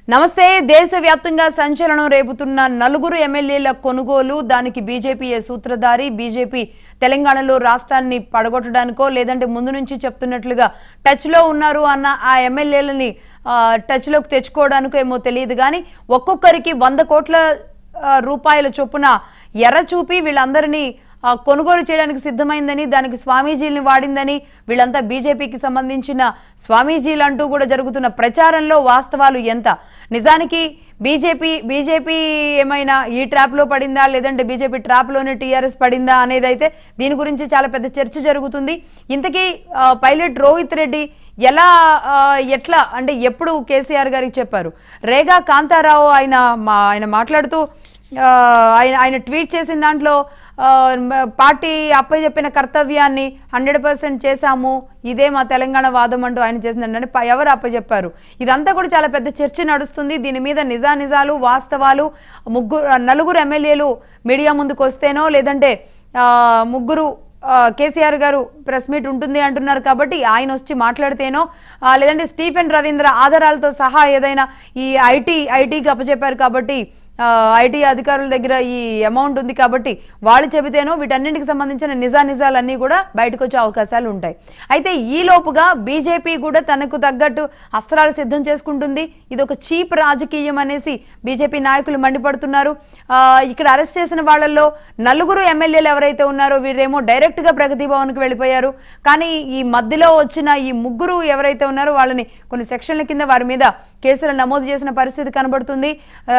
నమస్తే దేశవ్యాప్తంగా సంచలనం రేపుతున్న నలుగురు ఎమ్మెల్యేల కొనుగోలు దానికి బీజేపీ సూత్రధారి బీజేపీ తెలంగాణలో రాష్ట్రాన్ని పడగొట్టడానికో లేదంటే ముందు నుంచి చెప్తున్నట్లుగా టచ్లో ఉన్నారు అన్న ఆ ఎమ్మెల్యేలని ఆ, టచ్లోకి తెచ్చుకోవడానికో ఏమో తెలియదు కానీ ఒక్కొక్కరికి వంద కోట్ల ఆ, రూపాయల చొప్పున ఎర్ర చూపి వీళ్ళందరినీ ఆ, కొనుగోలు చేయడానికి సిద్ధమైందని దానికి స్వామీజీల్ని వాడిందని వీళ్ళంతా బీజేపీకి సంబంధించిన స్వామీజీలు అంటూ కూడా జరుగుతున్న ప్రచారంలో వాస్తవాలు ఎంత నిజానికి బీజేపీ బీజేపీ ఏమైనా ఈ ట్రాప్లో పడిందా లేదంటే బీజేపీ ట్రాప్లోనే టీఆర్ఎస్ పడిందా అనేది అయితే దీని గురించి చాలా పెద్ద చర్చ జరుగుతుంది ఇంతకీ ఆ, పైలట్ రోహిత్ రెడ్డి ఎలా ఆ, ఎట్లా అంటే ఎప్పుడు కేసీఆర్ గారికి చెప్పారు రేగా కాంతారావు ఆయన మా ఆయన మాట్లాడుతూ ఆ, ఆయన ఆయన ట్వీట్ చేసిన దాంట్లో ఆ, మ- పార్టీ అప్పచెప్పిన కర్తవ్యాన్ని హండ్రెడ్ పర్సెంట్ చేశాము ఇదే మా తెలంగాణ వాదం అంటూ ఆయన చేసిందంటే ప- ఎవరు అప్పచెప్పారు ఇదంతా కూడా చాలా పెద్ద చర్చ నడుస్తుంది దీని మీద నిజా నిజాలు వాస్తవాలు ముగ్గురు నలుగురు ఎమ్మెల్యేలు మీడియా ముందుకు వస్తేనో లేదంటే ఆ, ముగ్గురు ఆ, కేసీఆర్ గారు ప్రెస్ మీట్ ఉంటుంది అంటున్నారు కాబట్టి ఆయన వచ్చి మాట్లాడితేనో ఆ, లేదంటే స్టీఫెన్ రవీంద్ర ఆధారాలతో సహా ఏదైనా ఈ ఐటీ ఐటీకి అప్పచెప్పారు కాబట్టి ఆ, ఐటీ అధికారుల దగ్గర ఈ అమౌంట్ ఉంది కాబట్టి వాళ్ళు చెబితేనో వీటన్నింటికి సంబంధించిన నిజా నిజాలన్నీ కూడా బయటకు వచ్చే అవకాశాలు ఉంటాయి అయితే ఈ లోపుగా బీజేపీ కూడా తనకు తగ్గట్టు అస్త్రాలు సిద్ధం చేసుకుంటుంది ఇది ఒక చీప్ రాజకీయం అనేసి బీజేపీ నాయకులు మండిపడుతున్నారు ఆ, ఇక్కడ అరెస్ట్ చేసిన వాళ్ళల్లో నలుగురు ఎమ్మెల్యేలు ఎవరైతే ఉన్నారో వీరేమో డైరెక్ట్ గా ప్రగతి భవన్కి వెళ్ళిపోయారు కానీ ఈ మధ్యలో వచ్చిన ఈ ముగ్గురు ఎవరైతే ఉన్నారో వాళ్ళని కొన్ని సెక్షన్ల కింద వారి మీద కేసులు నమోదు చేసిన పరిస్థితి కనబడుతుంది ఆ,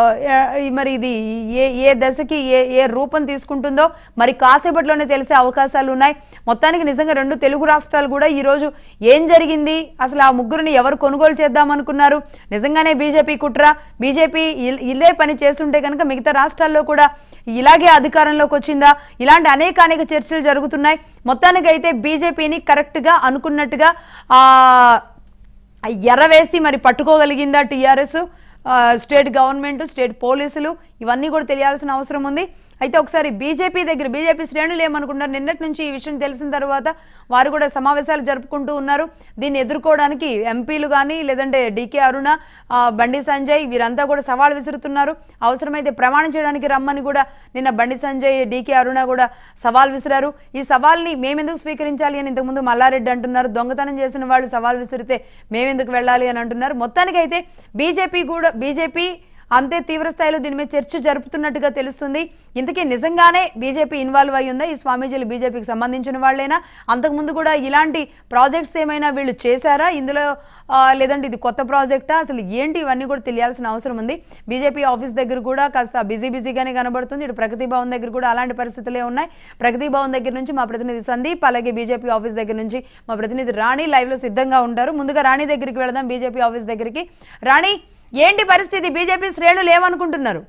ఈ మరి ఇది ఏ ఏ దశకి ఏ ఏ రూపం తీసుకుంటుందో మరి కాసేపట్లోనే తెలిసే అవకాశాలు ఉన్నాయి మొత్తానికి నిజంగా రెండు తెలుగు రాష్ట్రాలు కూడా ఈ రోజు ఏం జరిగింది అసలు ఆ ముగ్గురిని ఎవరు కొనుగోలు చేద్దామనుకున్నారు నిజంగానే బీజేపీ కుట్ర బీజేపీ ఇల్- ఇదే పని చేస్తుంటే కనుక మిగతా రాష్ట్రాల్లో కూడా ఇలాగే అధికారంలోకి వచ్చిందా ఇలాంటి అనేక అనేక చర్చలు జరుగుతున్నాయి మొత్తానికైతే బీజేపీని కరెక్ట్గా అనుకున్నట్టుగా ఆ ఎర్రవేసి మరి పట్టుకోగలిగిందా టీఆర్ఎస్ స్టేట్ గవర్నమెంట్ స్టేట్ పోలీసులు ఇవన్నీ కూడా తెలియాల్సిన అవసరం ఉంది అయితే ఒకసారి బీజేపీ దగ్గర బీజేపీ శ్రేణులు ఏమనుకుంటారు నిన్నటి నుంచి ఈ విషయం తెలిసిన తర్వాత వారు కూడా సమావేశాలు జరుపుకుంటూ ఉన్నారు దీన్ని ఎదుర్కోవడానికి ఎంపీలు కానీ లేదంటే డీకే అరుణ ఆ, బండి సంజయ్ వీరంతా కూడా సవాల్ విసురుతున్నారు అవసరమైతే ప్రమాణం చేయడానికి రమ్మని కూడా నిన్న బండి సంజయ్ డీకే అరుణ కూడా సవాల్ విసిరారు ఈ సవాల్ని మేమెందుకు స్వీకరించాలి అని ఇంతకుముందు మల్లారెడ్డి అంటున్నారు దొంగతనం చేసిన వాళ్ళు సవాల్ విసిరితే మేమెందుకు వెళ్ళాలి అని అంటున్నారు మొత్తానికైతే బీజేపీ కూడా బీజేపీ అంతే తీవ్ర స్థాయిలో దీని మీద చర్చ జరుపుతున్నట్టుగా తెలుస్తుంది ఇంతకీ నిజంగానే బీజేపీ ఇన్వాల్వ్ అయి ఉందా ఈ స్వామీజీలు బీజేపీకి సంబంధించిన వాళ్ళేనా అంతకుముందు కూడా ఇలాంటి ప్రాజెక్ట్స్ ఏమైనా వీళ్ళు చేశారా ఇందులో ఆ, లేదంటే ఇది కొత్త ప్రాజెక్టా అసలు ఏంటి ఇవన్నీ కూడా తెలియాల్సిన అవసరం ఉంది బీజేపీ ఆఫీస్ దగ్గర కూడా కాస్త బిజీ బిజీగానే కనబడుతుంది ఇటు ప్రగతి భవన్ దగ్గర కూడా అలాంటి పరిస్థితులే ఉన్నాయి ప్రగతి భవన్ దగ్గర నుంచి మా ప్రతినిధి సందీప్ అలాగే బీజేపీ ఆఫీస్ దగ్గర నుంచి మా ప్రతినిధి రాణి లైవ్ లో సిద్ధంగా ఉంటారు ముందుగా రాణి దగ్గరికి వెళదాం బీజేపీ ఆఫీస్ దగ్గరికి రాణి ఏంటి పరిస్థితి బీజేపీ శ్రేణులు ఏమనుకుంటున్నారు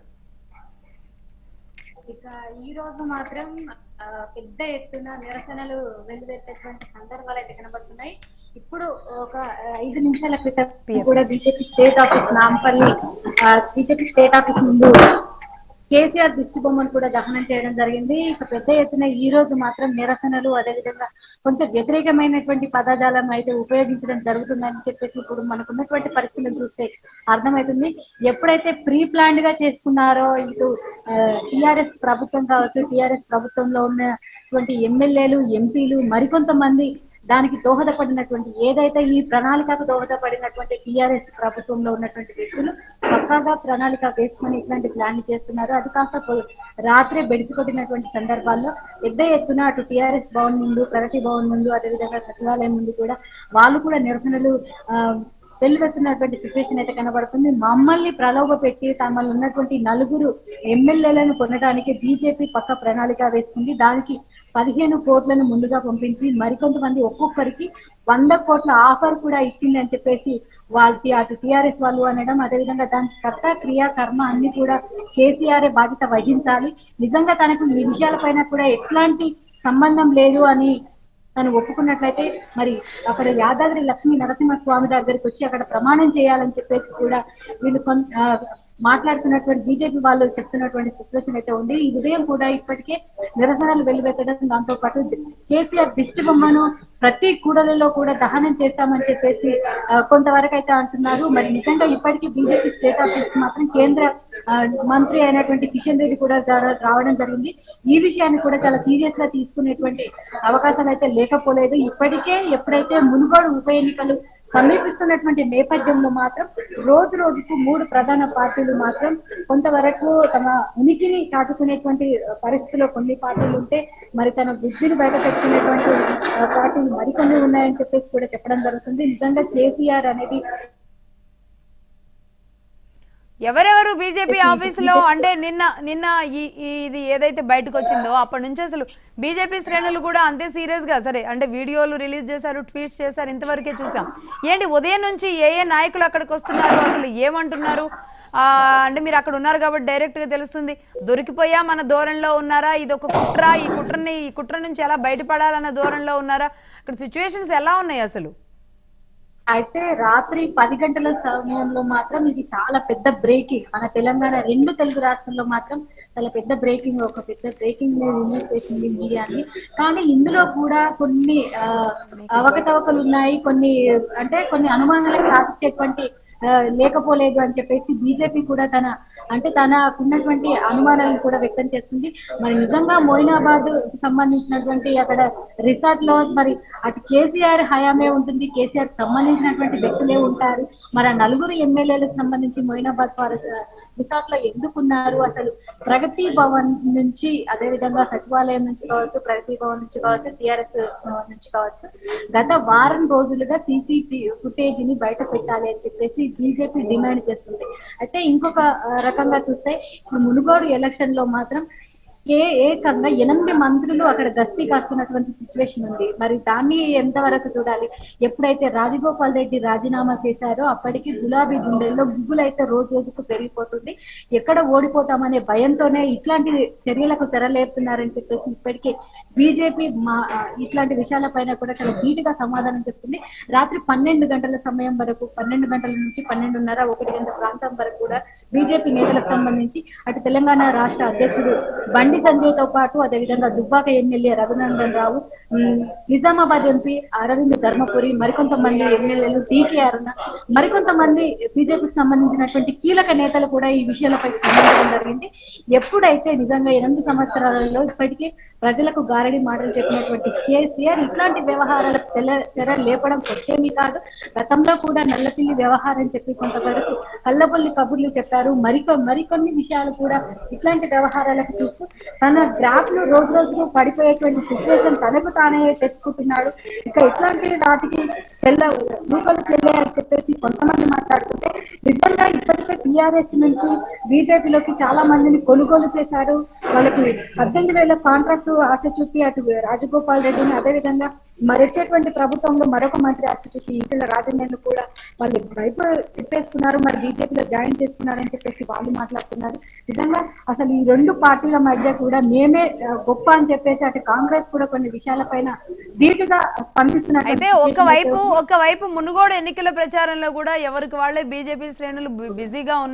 ఇక ఈ రోజు మాత్రం ఆ, పెద్ద ఎత్తున నిరసనలు వెల్లువెత్తేటువంటి సందర్భాలు అయితే కనబడుతున్నాయి ఇప్పుడు ఒక ఆ, ఐదు నిమిషాల క్రితం కూడా BJP state office Nampally BJP state office ముందు కేసీఆర్ దిష్టి బొమ్మను కూడా దహనం చేయడం జరిగింది ఇక పెద్ద ఎత్తున ఈ రోజు మాత్రం నిరసనలు అదేవిధంగా కొంత వ్యతిరేకమైనటువంటి పదజాలం అయితే ఉపయోగించడం జరుగుతుందని చెప్పేసి ఇప్పుడు మనకున్నటువంటి పరిస్థితులను చూస్తే అర్థమవుతుంది ఎప్పుడైతే ప్రీ ప్లాన్డ్ గా చేసుకున్నారో ఇటు టిఆర్ఎస్ ప్రభుత్వం కావచ్చు టిఆర్ఎస్ ప్రభుత్వంలో ఉన్నటువంటి ఎమ్మెల్యేలు ఎంపీలు మరికొంతమంది దానికి దోహదపడినటువంటి ఏదైతే ఈ ప్రణాళికకు దోహదపడినటువంటి టిఆర్ఎస్ ప్రభుత్వంలో ఉన్నటువంటి వ్యక్తులు పక్కాగా ప్రణాళిక వేసుకొని ఇట్లాంటి ప్లాన్ చేస్తున్నారు అది కాస్త పొ- రాత్రే బెడిసికొట్టినటువంటి సందర్భాల్లో పెద్ద ఎత్తున అటు టిఆర్ఎస్ భవన్ ముందు ప్రగతి భవన్ ముందు అదేవిధంగా సచివాలయం ముందు కూడా వాళ్ళు కూడా నిరసనలు ఆ, వెల్లువెత్తున్నటువంటి సిచ్యువేషన్ అయితే కనబడుతుంది మమ్మల్ని ప్రలోభ పెట్టి తమలో ఉన్నటువంటి నలుగురు ఎమ్మెల్యేలను పొందడానికి బీజేపీ పక్క ప్రణాళిక వేసుకుంది దానికి పదిహేను కోట్లను ముందుగా పంపించి మరికొంతమంది ఒక్కొక్కరికి వంద కోట్ల ఆఫర్ కూడా ఇచ్చింది అని చెప్పేసి వాళ్ళకి అటు టిఆర్ఎస్ వాళ్ళు అనడం అదేవిధంగా దానికి కర్త క్రియా కర్మ అన్ని కూడా కేసీఆర్ బాధ్యత వహించాలి నిజంగా తనకు ఈ విషయాలపైన కూడా ఎట్లాంటి సంబంధం లేదు అని తను ఒప్పుకున్నట్లయితే మరి అక్కడ యాదాద్రి లక్ష్మీ నరసింహ స్వామి దగ్గరికి వచ్చి అక్కడ ప్రమాణం చేయాలని చెప్పేసి కూడా వీళ్ళు కొన్- ఆ, మాట్లాడుతున్నటువంటి బీజేపీ వాళ్ళు చెప్తున్నటువంటి సిచ్యువేషన్ అయితే ఉంది ఈ ఉదయం కూడా ఇప్పటికే నిరసనలు వెలువెత్తడం దాంతో పాటు కేసీఆర్ దిష్టి బొమ్మను ప్రతి కూడలిలో కూడా దహనం చేస్తామని చెప్పేసి ఆ, కొంతవరకు అయితే అంటున్నారు మరి నిజంగా ఇప్పటికీ బీజేపీ స్టేట్ ఆఫీస్ కి మాత్రం కేంద్ర ఆ, మంత్రి అయినటువంటి కిషన్ రెడ్డి కూడా జర- రావడం జరిగింది ఈ విషయాన్ని కూడా చాలా సీరియస్ గా తీసుకునేటువంటి అవకాశాలు అయితే లేకపోలేదు ఇప్పటికే ఎప్పుడైతే మునుగోడు ఉప ఎన్నికలు సమీపిస్తున్నటువంటి నేపథ్యంలో మాత్రం రోజు రోజుకు మూడు ప్రధాన పార్టీలు మాత్రం కొంతవరకు తమ ఉనికిని చాటుకునేటువంటి పరిస్థితిలో కొన్ని పార్టీలు ఉంటే మరి తన బుద్ధిని బయట పెట్టుకునేటువంటి ఆ, పార్టీలు మరికొన్ని ఉన్నాయని చెప్పేసి కూడా చెప్పడం జరుగుతుంది నిజంగా కేసీఆర్ అనేది ఎవరెవరు బీజేపీ ఆఫీసులో అంటే నిన్న నిన్న ఈ ఈ- ఇది ఏదైతే బయటకు వచ్చిందో అప్పటి నుంచి అసలు బీజేపీ శ్రేణులు కూడా అంతే సీరియస్ గా సరే అంటే వీడియోలు రిలీజ్ చేశారు ట్వీట్స్ చేశారు ఇంతవరకే చూసాం ఏంటి ఉదయం నుంచి ఏ ఏ నాయకులు అక్కడికి వస్తున్నారు అసలు ఏమంటున్నారు ఆ, అంటే మీరు అక్కడ ఉన్నారు కాబట్టి డైరెక్ట్ గా తెలుస్తుంది దొరికిపోయా మన దూరంలో ఉన్నారా ఇది ఒక కుట్ర ఈ కుట్రని ఈ కుట్ర నుంచి ఎలా బయటపడాలన్న దూరంలో ఉన్నారా అక్కడ సిచ్యువేషన్స్ ఎలా ఉన్నాయి అసలు అయితే రాత్రి పది గంటల సమయంలో మాత్రం ఇది చాలా పెద్ద బ్రేకింగ్ మన తెలంగాణ రెండు తెలుగు రాష్ట్రాల్లో మాత్రం చాలా పెద్ద బ్రేకింగ్ ఒక పెద్ద బ్రేకింగ్ రిలీజ్ చేసింది మీడియాని కానీ ఇందులో కూడా కొన్ని ఆ, అవకతవకలు ఉన్నాయి కొన్ని అంటే కొన్ని అనుమానాలకు రాకొచ్చేటువంటి ఆ, లేకపోలేదు అని చెప్పేసి బీజేపీ కూడా తన అంటే తనకున్నటువంటి అనుమానాలను కూడా వ్యక్తం చేస్తుంది మరి నిజంగా మొయినాబాద్ సంబంధించినటువంటి అక్కడ రిసార్ట్ లో మరి అటు కేసీఆర్ హయామే ఉంటుంది కేసీఆర్ కి సంబంధించినటువంటి వ్యక్తులే ఉంటారు మరి ఆ నలుగురు ఎమ్మెల్యేలకు సంబంధించి మొయినాబాద్ ఫారెస్ట్ రిసార్ట్ లో ఎందుకున్నారు అసలు ప్రగతి భవన్ నుంచి అదే విధంగా సచివాలయం నుంచి కావచ్చు ప్రగతి భవన్ నుంచి కావచ్చు టిఆర్ఎస్ నుంచి కావచ్చు గత వారం రోజులుగా సీసీ ఫుటేజ్ ని బయట పెట్టాలి అని చెప్పేసి బీజేపీ డిమాండ్ చేస్తుంది అయితే ఇంకొక ఆ, రకంగా చూస్తే ఇప్పుడు మునుగోడు ఎలక్షన్ లో మాత్రం ఏ ఏకంగా ఎనిమిది మంత్రులు అక్కడ గస్తీ కాస్తున్నటువంటి సిచ్యువేషన్ ఉంది మరి దాన్ని ఎంతవరకు చూడాలి ఎప్పుడైతే రాజగోపాల్ రెడ్డి రాజీనామా చేశారో అప్పటికి గులాబీ గుండెల్లో గుగ్గులైతే రోజు రోజుకు పెరిగిపోతుంది ఎక్కడ ఓడిపోతామనే భయంతోనే ఇట్లాంటి చర్యలకు తెరలేపుతున్నారని చెప్పేసి ఇప్పటికే బీజేపీ మా ఆ, ఇట్లాంటి విషయాలపైన కూడా చాలా ధీటుగా సమాధానం చెప్తుంది రాత్రి పన్నెండు గంటల సమయం వరకు పన్నెండు గంటల నుంచి పన్నెండున్నర ఒకటి గంటల ప్రాంతం వరకు కూడా బీజేపీ నేతలకు సంబంధించి అటు తెలంగాణ రాష్ట్ర అధ్యక్షుడు బండి సంజయ్ తో పాటు అదేవిధంగా Dubbaka MLA Raghunandan Rao um, Nizamabad MP Arvind Dharmapuri మరికొంతమంది ఎమ్మెల్యేలు టీకే అరుణ మరికొంతమంది బీజేపీకి సంబంధించినటువంటి కీలక నేతలు కూడా ఈ విషయాలపై స్పందించడం జరిగింది ఎప్పుడైతే నిజంగా ఎనిమిది సంవత్సరాలలో ఇప్పటికీ ప్రజలకు గారడి మాటలు చెప్పినటువంటి కేసీఆర్ ఇట్లాంటి వ్యవహారాలకు తెల తెర లేపడం కొత్తేమీ కాదు గతంలో కూడా నల్లపిల్లి వ్యవహారం చెప్పి కొంతవరకు కళ్ళబొల్లి కబుర్లు చెప్పారు మరికొ మరికొన్ని విషయాలు కూడా ఇట్లాంటి వ్యవహారాలకు తీస్తూ తన గ్రాఫ్ లు రోజు రోజుకు పడిపోయేటువంటి సిచ్యువేషన్ తనకు తానే తెచ్చుకుంటున్నాడు ఇక ఇట్లాంటి వాటికి చెల్ల రూపాయలు చెల్లే అని చెప్పేసి కొంతమంది మాట్లాడుతుంటే నిజంగా ఇప్పటికే టిఆర్ఎస్ నుంచి బీజేపీలోకి చాలా మందిని కొనుగోలు చేశారు వాళ్ళకి పద్దెనిమిది వేల కాంట్రాక్ట్ ఆశ చూపి అటు రాజగోపాల్ రెడ్డిని అదే విధంగా మరి వచ్చేటువంటి ప్రభుత్వంలో మరొక మంత్రి ఆశ చూపి ఈటెల రాజేందర్ను కూడా వాళ్ళు వైపు తిప్పేసుకున్నారు మరి బీజేపీలో జాయిన్ చేసుకున్నారని చెప్పేసి వాళ్ళు మాట్లాడుతున్నారు నిజంగా అసలు ఈ రెండు పార్టీల మధ్య కూడా మేమే ఆ, గొప్ప అని చెప్పేసి అటు కాంగ్రెస్ కూడా కొన్ని విషయాలపైన ధీటుగా స్పందిస్తున్నట్టు అయితే ఒకవైపు ఒకవైపు మునుగోడు ఎన్నికల ప్రచారంలో కూడా ఎవరికి వాళ్ళే బీజేపీ శ్రేణులు బి- బిజీగా ఉన్నారు